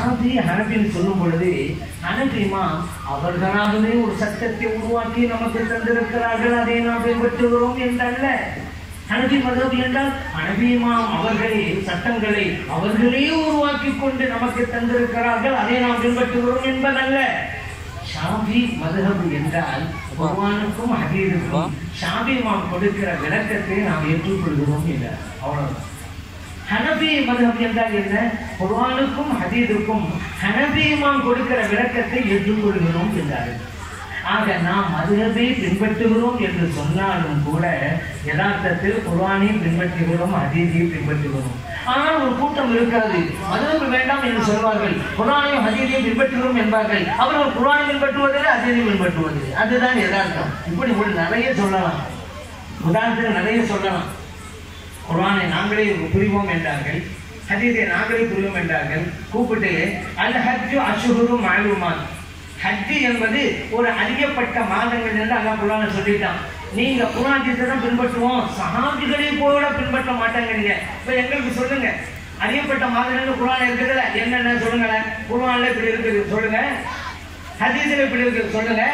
ஷாபி ஹனபின்னு சொல்லும் பொழுது ஹனபிமா அவர்களாகவே ஒரு சட்டத்தை உருவாக்கி நமக்கு தந்திருக்கிறார்கள் அதை நாம் பின்பற்றுகிறோம் என்றல்ல ஹனபி மதம் என்றால் ஹனபிமாம் அவர்களே சட்டங்களை அவர்களே உருவாக்கி கொண்டு நமக்கு தந்திருக்கிறார்கள் அதை நாம் பின்பற்றுகிறோம் என்பதல்ல ஷாபி மதுஹப் என்றால் குர்ஆனுக்கும் ஹதீஸுக்கும் ஷாபி மாம் கொடுக்கிற விளக்கத்தை நாம் ஏற்றுக்கொள்கிறோம் என்றார் அவ்வளவுதான் ஹனபி மதுஹப் என்றால் என்ன குர்ஆனுக்கும் ஹதீஸுக்கும் ஹனபி இமாம் கொடுக்கிற விளக்கத்தை ஏற்றுக்கொள்கிறோம் என்றார்கள் ஆக நாம் மதுஹபை பின்பற்றுகிறோம் என்று சொன்னாலும் கூட யதார்த்தத்தில் குர்ஆனையும் பின்பற்றுகிறோம் ஹதீஸையும் பின்பற்றுகிறோம் ஆனால் ஒரு கூட்டம் இருக்கிறது மதுஹப் வேண்டாம் என்று சொல்வார்கள் குர்ஆனையும் ஹதீஸையும் பின்பற்றுகிறோம் என்பார்கள் அவர்கள் குர்ஆனை பின்பற்றுவதில்லை ஹதீஸை பின்பற்றுவதில்லை அதுதான் யதார்த்தம் இப்படி ஒரு நிறைய சொல்லலாம் உதாரணத்துக்கு நிறைய சொல்லலாம் குர்ஆனை நாங்களே புரிவோம் என்றார்கள் ஹதீஸை நாங்களே புரிவோம் என்றார்கள் கூப்பிட்டு அல் ஹஜ்ஜு அஷ்ஹுரு மாலுமான் ஹஜ்ஜு என்பது ஒரு அறியப்பட்ட மாதங்கள் என்று அல்லாஹ் குர்ஆனை சொல்லிட்டான் நீங்க குர்ஆன் தான் பின்பற்றுவோம் சஹாபிகளை போல பின்பற்ற மாட்டாங்க இப்ப எங்களுக்கு சொல்லுங்க அறியப்பட்ட மாதங்கள் குர்ஆன் இருக்குதுல்ல என்னென்ன சொல்லுங்களேன் குர்ஆன்ல இப்படி இருக்குது சொல்லுங்க ஹதீஸ்ல இப்படி இருக்குது சொல்லுங்க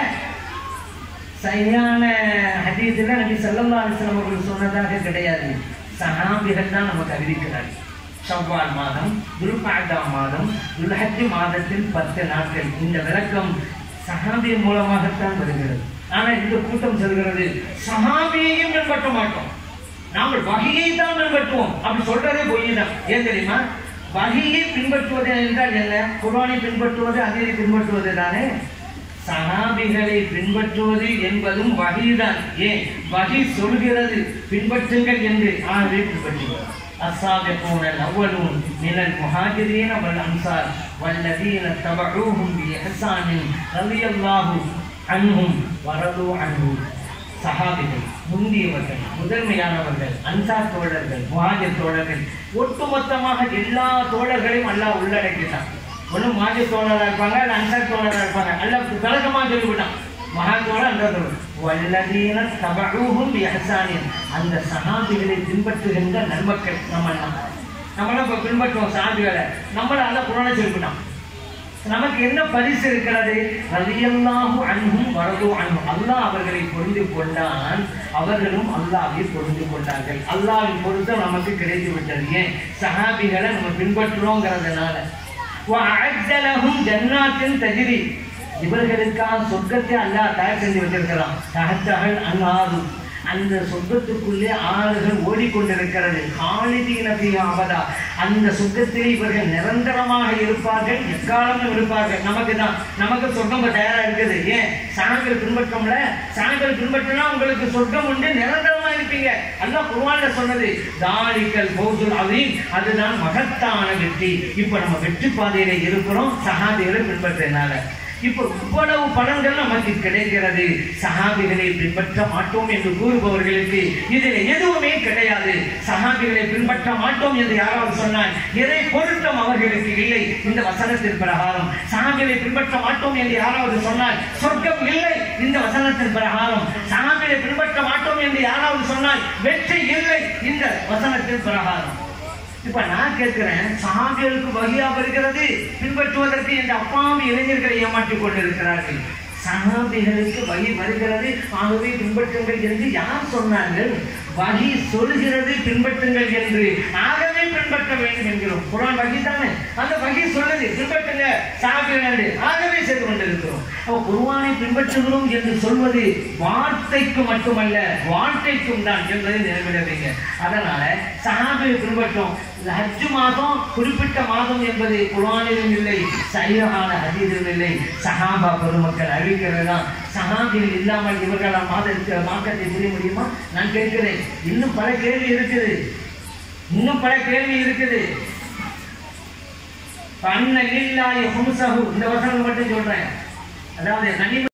சரியான ஹதீஸில் நபி ஸல்லல்லாஹு அலைஹி வஸல்லம் அவர்கள் சொன்னதாக கிடையாது சஹாபிகள் தான் நமக்கு அறிவிக்கிறார்கள் ஷவ்வால் மாதம் துல்காதா மாதம் துல்ஹஜ் மாதத்தில் பத்து நாட்கள் இந்த விளக்கம் சஹாபி மூலமாகத்தான் வருகிறது ஆனால் இந்த கூட்டம் சொல்கிறது சஹாபியையும் பின்பற்ற மாட்டோம் நாங்கள் வகையை தான் பின்பற்றுவோம் அப்படி சொல்றதே பொய் தான் ஏன் தெரியுமா வகையை பின்பற்றுவது என்றால் என்ன குர்ஆனை பின்பற்றுவது அதிரை பின்பற்றுவது தானே சஹாபிகளை பின்பற்றுவது என்பதும் வகைதான் ஏன் வகை சொல்கிறது பின்பற்றுங்கள் என்று ஆகவே பின்பற்றுவது السابقون الأولون من المهاجرين والأنصار والذين اتبعوهم بإحسان رضي الله عنهم ورضوا عنه சஹாபிகள் முந்தியவர்கள் முதன்மையானவர்கள் அன்சார் தோழர்கள் முஹாஜிர் தோழர்கள் ஒட்டுமொத்தமாக எல்லா தோழர்களையும் அல்லாஹ் உள்ளடக்கிட்டான் ஒண்ணு மாஜி தோழராக இருப்பாங்க அல்ல அன்சார் தோழராக இருப்பாங்க அல்ல கலக்கமாக சொல்லிவிட்டான் மகா தோழர் அந்த தோழர் வல்லதீன தபூஹும் இஹ்சானின் அந்த சஹாபிகளை பின்பற்றுகின்ற நன்மக்கள் நம்ம எல்லாம் நம்மளாம் இப்போ பின்பற்றுவோம் சஹாபிகளை நம்மள அல்ல குரானை சொல்லிவிட்டான் நமக்கு என்ன பரிசு இருக்கிறது ரலியல்லாஹு அன்ஹும் வரது அன்ஹும் அல்லாஹ் அவர்களை புரிந்து கொண்டான் அவர்களும் அல்லாஹ்வை புரிந்து கொண்டார்கள் அல்லாஹ்வின் பொருத்தம் நமக்கு கிடைத்து விட்டது ஏன் சஹாபிகளை நம்ம பின்பற்றுறோங்கிறதுனால وأعد لهم جنات تجري இவர்களுக்காக சொர்க்கத்தை அல்லாஹ் தயார் செஞ்சு வச்சிருக்கிறான் தகத்தகல் அல்லாது அந்த சொர்க்கத்துக்குள்ளே ஆறுகள் ஓடிக்கொண்டிருக்கிறது காலிதீன அவதா அந்த சொர்க்கத்திலே இவர்கள் நிரந்தரமாக இருப்பார்கள் எக்காலமும் இருப்பார்கள் நமக்கு தான் நமக்கு சொர்க்கம் இப்ப தயாரா இருக்குது ஏன் சாணங்கள் பின்பற்றோம்ல சாணங்கள் பின்பற்றினா உங்களுக்கு சொர்க்கம் உண்டு நிரந்தரமா இருப்பீங்க அல்லாஹ் குர்ஆன்ல சொன்னது தாரிக்கல் பௌசுல் அதீம் அதுதான் மகத்தான வெற்றி இப்ப நம்ம வெற்றி பாதையில இருக்கிறோம் சஹாபிகளை பின்பற்றினால இப்போ இவ்வளவு பலன்கள் நமக்கு கிடைக்கிறது சஹாபிகளை பின்பற்ற மாட்டோம் என்று கூறுபவர்களுக்கு இதில் எதுவுமே கிடையாது சஹாபிகளை பின்பற்ற மாட்டோம் என்று யாராவது சொன்னால் இறை பொருத்தம் அவர்களுக்கு இல்லை இந்த வசனத்தின் பிரகாரம் சஹாபிகளை பின்பற்ற மாட்டோம் என்று யாராவது சொன்னால் சொர்க்கம் இல்லை இந்த வசனத்தின் பிரகாரம் சஹாபிகளை பின்பற்ற மாட்டோம் என்று யாராவது சொன்னால் வெற்றி இல்லை இந்த வசனத்தின் பிரகாரம் இப்ப நான் கேட்கிறேன் சஹாபிகளுக்கு வகியா வருகிறது பின்பற்றுவதற்கு இந்த அப்பாவி இளைஞர்களை ஏமாற்றிக் கொண்டிருக்கிறார்கள் சஹாபிகளுக்கு வகி வருகிறது ஆகவே பின்பற்றுங்கள் என்று யார் சொன்னார்கள் வகி சொல்கிறது பின்பற்றுங்கள் என்று ஆகவே பின்பற்ற வேண்டும் என்கிறோம் குரான் வகி தானே அந்த வகி சொல்லுது பின்பற்றுங்க சஹாபிகள் என்று ஆகவே செய்து கொண்டிருக்கிறோம் அப்ப குருவானை பின்பற்றுகிறோம் என்று சொல்வது வார்த்தைக்கு மட்டுமல்ல வாழ்க்கைக்கும் தான் என்பதை நினைவிட வைங்க அதனால சஹாபியை பின்பற்றோம் இந்த ஹஜ்ஜு மாதம் குறிப்பிட்ட மாதம் என்பது குரானிலும் இல்லை சரியான ஹதீதிலும் இல்லை சஹாபா பெருமக்கள் அறிவிக்கிறது தான் சஹாபிகள் இல்லாமல் இவர்களால் மாதத்தை மார்க்கத்தை புரிய முடியுமா நான் கேட்கிறேன் இன்னும் பல கேள்வி இருக்குது இன்னும் பல கேள்வி இருக்குது அண்ணன் இல்லாய் ஹும்சஹு இந்த வசனம் மட்டும் சொல்றேன் அதாவது நனிம